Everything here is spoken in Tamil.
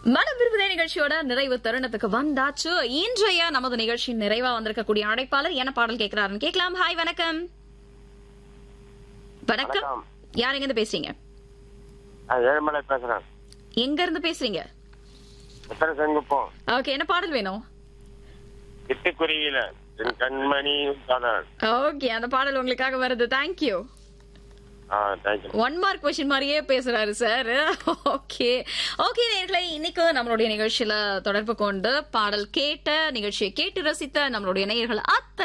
மனம் விரும்புதே நிகழ்ச்சியோட நிறைவு தருணத்துக்கு வந்தாச்சு இன்றைய நமது நிகழ்ச்சி நிறைவா வந்திருக்கக்கூடிய அழைப்பாளர் என்ன பாடல் கேட்கிறாருன்னு கேட்கலாம் ஹாய் வணக்கம் வணக்கம் வணக்கம். யார் எங்க இருந்து பேசுறீங்க நான் ஏழுமலை பேசுறேன் எங்க இருந்து பேசுறீங்க உத்தர செங்குப்போம் ஓகே என்ன பாடல் வேணும் சிட்டுக்குருவியில என் கண்மணி காதல் ஓகே அந்த பாடல் உங்களுக்காக வருது தேங்க்யூ ஆ தேங்க்யூ ஒன் மார்க் கொஸ்டின் மாதிரியே பேசுறாரு சார் ஓகே ஓகே நேர்களை இன்னைக்கு நம்மளுடைய நிகழ்ச்சியில தொடர்பு கொண்டு பாடல் கேட்ட நிகழ்ச்சியை கேட்டு ரசித்த நம்மளுடைய நேயர்கள் அத்தனை